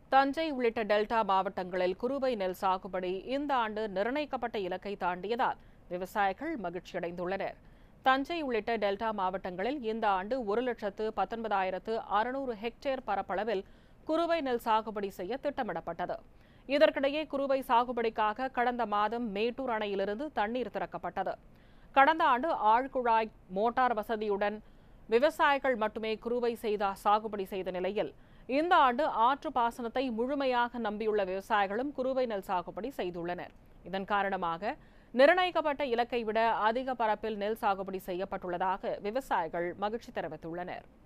தஞ்சை உள்ளிட்ட டெல்டா மாவட்டங்களில் குறுவை நெல் சாகுபடி இந்த ஆண்டு நிர்ணயிக்கப்பட்ட இலக்கை தாண்டியதால் விவசாயிகள் மகிழ்ச்சியடைந்துள்ளனர் தஞ்சை உள்ளிட்ட டெல்டா மாவட்டங்களில் இந்த ஆண்டு ஒரு லட்சத்து பத்தொன்பதாயிரத்து அறுநூறு ஹெக்டேர் பரப்பளவில் குறுவை நெல் சாகுபடி செய்ய திட்டமிடப்பட்டது இதற்கிடையே குறுவை சாகுபடிக்காக கடந்த மாதம் மேட்டூர் அணையிலிருந்து தண்ணீர் திறக்கப்பட்டது கடந்த ஆண்டு ஆழ்குழாய் மோட்டார் வசதியுடன் விவசாயிகள் மட்டுமே குறுவை செய்த சாகுபடி செய்த நிலையில் இந்த ஆண்டு ஆற்று பாசனத்தை முழுமையாக நம்பியுள்ள விவசாயிகளும் குறுவை நெல் சாகுபடி செய்துள்ளனர் இதன் காரணமாக நிர்ணயிக்கப்பட்ட இலக்கை விட அதிக பரப்பில் நெல் சாகுபடி செய்யப்பட்டுள்ளதாக விவசாயிகள் மகிழ்ச்சி தெரிவித்துள்ளனர்